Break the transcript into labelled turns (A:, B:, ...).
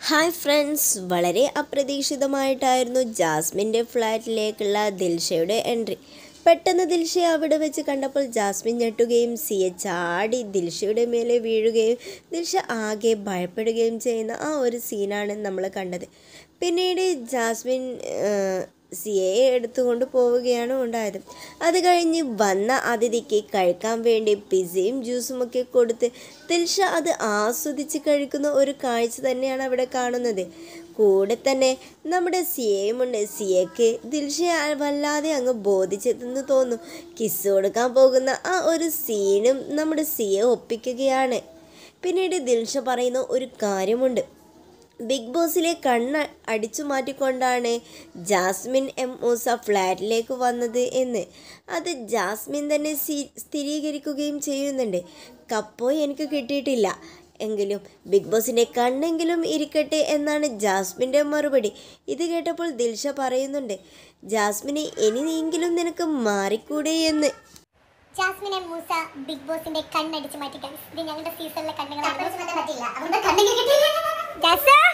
A: Hi friends വളരെ അപ്രതീക്ഷിതമായിട്ടായിരുന്നു ജാസ്മിൻ്റെ ഫ്ലാറ്റിലേക്കുള്ള ദിൽഷയുടെ entry പെട്ടെന്ന് ദിൽഷയെ അവിടെ വെച്ച് കണ്ടപ്പോൾ ജാസ്മിൻ ഞെട്ടുകയും സിയെ ചാടി ദിൽഷയുടെ മേലെ വീഴുകയും ദിൽഷ ആകെ ഭയപ്പെടുകയും ചെയ്യുന്ന ആ ഒരു സീനാണ് നമ്മൾ കണ്ടത് പിന്നീട് ജാസ്മിൻ ഏഹ്, സിയയെ എടുത്തുകൊണ്ട് പോവുകയാണ് ഉണ്ടായത് അത് കഴിഞ്ഞ് വന്ന അതിഥിക്ക് കഴിക്കാൻ വേണ്ടി പിസയും ജ്യൂസും ഒക്കെ കൊടുത്ത് ദിൽഷ അത് ആസ്വദിച്ച് കഴിക്കുന്ന ഒരു കാഴ്ച തന്നെയാണ് അവിടെ കാണുന്നത് കൂടെ തന്നെ നമ്മുടെ സിയയുമുണ്ട് സിയയ്ക്ക് ദിൽഷയെ വല്ലാതെ അങ്ങ് ബോധിച്ചതെന്ന് തോന്നുന്നു കിസ് കൊടുക്കാൻ പോകുന്ന ആ ഒരു സീനും നമ്മുടെ സിയെ ഒപ്പിക്കുകയാണ് പിന്നീട് ദിൽഷ പറയുന്ന ഒരു കാര്യമുണ്ട് ബിഗ് ബോസിലെ കണ്ണ് അടിച്ചു മാറ്റിക്കൊണ്ടാണ് ജാസ്മിൻ എം മൂസ ഫ്ലാറ്റിലേക്ക് വന്നത് എന്ന് അത് ജാസ്മിൻ തന്നെ സി- സ്ഥിരീകരിക്കുകയും ചെയ്യുന്നുണ്ട് കപ്പോ എനിക്ക് കിട്ടിയിട്ടില്ല എങ്കിലും ബിഗ് ബോസിൻ്റെ കണ്ണെങ്കിലും ഇരിക്കട്ടെ എന്നാണ് ജാസ്മിൻ്റെ മറുപടി ഇത് കേട്ടപ്പോൾ ദിൽഷ പറയുന്നുണ്ട് ജാസ്മിനെ ഇനിയെങ്കിലും നിനക്ക് മാറിക്കൂടെ എന്ന്
B: ജാസ്മിനെ മൂസ ബിഗ് ബോസിന്റെ കണ്ണടിച്ച് മാറ്റി guys. ഇത് ഞങ്ങളുടെ സീസണിലെ കണ്ണുകളാണ് ജാസ്